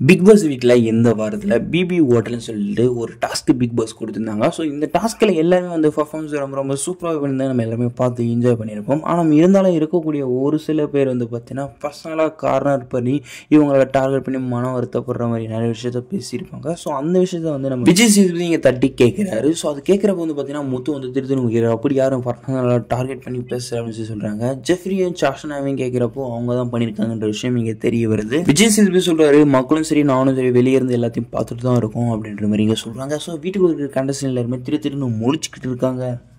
big pass வீட்டில் இந்த வாரத்தில் பிபி ஹோட்டல்னு சொல்லிட்டு ஒரு டாஸ்க் பிக் பாஸ் கொடுத்துருந்தாங்க ஸோ இந்த டாஸ்கில் எல்லாமே வந்து பர்ஃபார்மன்ஸ் ரொம்ப ரொம்ப சூப்பராக பண்ணி நம்ம எல்லாமே பார்த்து என்ஜாய் பண்ணியிருப்போம் ஆனால் இருந்தாலும் இருக்கக்கூடிய ஒரு சில பேர் வந்து பார்த்தீங்கன்னா பர்சனலாக கார்னர் பண்ணி இவங்களை டார்கெட் பண்ணி மனம் வருத்தப்படுற மாதிரி நிறைய விஷயத்த பேசியிருப்பாங்க ஸோ அந்த விஷயத்த வந்து நம்ம விஜய் சேதுபதி இங்கே தட்டி கேட்குறாரு ஸோ அது கேட்குறப்ப வந்து பார்த்தீங்கன்னா முத்து வந்து திரு திரு வைக்கிறார் அப்படி யாரும் பர்சனலாக டார்கெட் பண்ணி பேசுகிற அப்படின்னு சொல்லி சொல்கிறாங்க ஜெஃப்ரியும் சாஷனாவையும் கேட்குறப்போ அவங்க தான் பண்ணியிருக்காங்கன்ற விஷயம் இங்கே தெரிய வருது விஜய் சேதுபதி சொல்கிறாரு மக்களும் சரி நானும் சரி வெளியே இருந்து எல்லாத்தையும் பார்த்துட்டு தான் இருக்கோம் அப்படின்ற மாதிரி இங்கே சொல்கிறாங்க ஸோ வீட்டுக்குள்ள இருக்கிற கண்டஸ்டன் எல்லாருமே திரு திருன்னு முழிச்சுக்கிட்டு இருக்காங்க